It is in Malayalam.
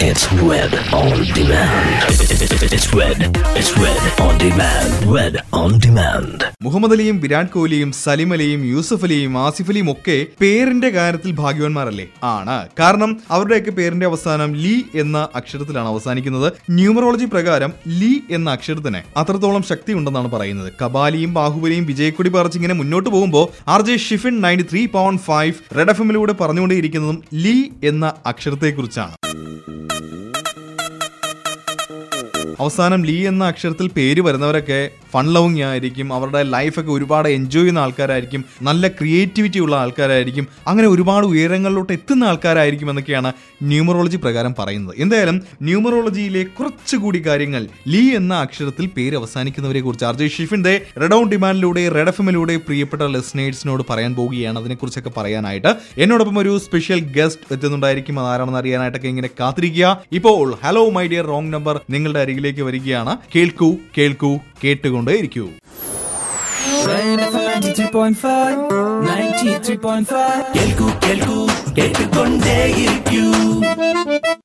It's Red on Demand. It's Red. It's Red on Demand. Red on Demand. Muhammad അലിയും വിരാട് കോഹ്ലിയും സലിം അലിയും യൂസഫ് അലിയും ആസിഫ് അലിയും ഒക്കെ പേരിന്റെ കാര്യത്തിൽ ഭാഗ്യവാന്മാരല്ലേ ആണ് കാരണം അവരുടെയൊക്കെ പേരിന്റെ അവസാനം ലീ എന്ന അക്ഷരത്തിലാണ് അവസാനിക്കുന്നത് ന്യൂമറോളജി പ്രകാരം ലീ എന്ന അക്ഷരത്തിന് അത്രത്തോളം ശക്തി ഉണ്ടെന്നാണ് പറയുന്നത് കബാലിയും ബാഹുബലിയും വിജയക്കൊടി പറിച്ച് ഇങ്ങനെ മുന്നോട്ട് പോകുമ്പോൾ R J Shifin ninety three point five Red F എമ്മിലൂടെ പറഞ്ഞുകൊണ്ടേയിരിക്കുന്നതും ലീ എന്ന അക്ഷരത്തെക്കുറിച്ചാണ് അവസാനം ലീ എന്ന അക്ഷരത്തിൽ പേര് വരുന്നവരൊക്കെ ഫൺ ലവിങ് ആയിരിക്കും അവരുടെ ലൈഫൊക്കെ ഒരുപാട് എൻജോയ് ചെയ്യുന്ന ആൾക്കാരായിരിക്കും നല്ല ക്രിയേറ്റിവിറ്റി ഉള്ള ആൾക്കാരായിരിക്കും അങ്ങനെ ഒരുപാട് ഉയരങ്ങളിലോട്ട് എത്തുന്ന ആൾക്കാരായിരിക്കും എന്നൊക്കെയാണ് ന്യൂമറോളജി പ്രകാരം പറയുന്നത് എന്തായാലും ന്യൂമറോളജിയിലെ കുറച്ചുകൂടി കാര്യങ്ങൾ ലീ എന്ന അക്ഷരത്തിൽ പേര് അവസാനിക്കുന്നവരെ കുറിച്ച് ആർ ജെ ഷിഫിൻ ദേ റെഡ് ഓൺ ഡിമാൻഡിലൂടെ റെഡ് എഫ് എമ്മിലൂടെ പ്രിയപ്പെട്ട ലിസ്നേഴ്സിനോട് പറയാൻ പോവുകയാണ് അതിനെക്കുറിച്ചൊക്കെ പറയാനായിട്ട് എന്നോടൊപ്പം ഒരു സ്പെഷ്യൽ ഗസ്റ്റ് എത്തുന്നുണ്ടായിരിക്കും അതാരാണെന്ന് അറിയാനായിട്ടൊക്കെ ഇങ്ങനെ കാത്തിരിക്കുക ഇപ്പോൾ hello my dear wrong number നിങ്ങളുടെ അരികിലേക്ക് വരികയാണ് കേൾക്കൂ കേൾക്കൂ കേട്ടുകൊണ്ടേയിരിക്കൂ Rain FM 93.5 93.5 കേൾക്കൂ കേൾക്കൂ കേട്ടുകൊണ്ടേയിരിക്കൂ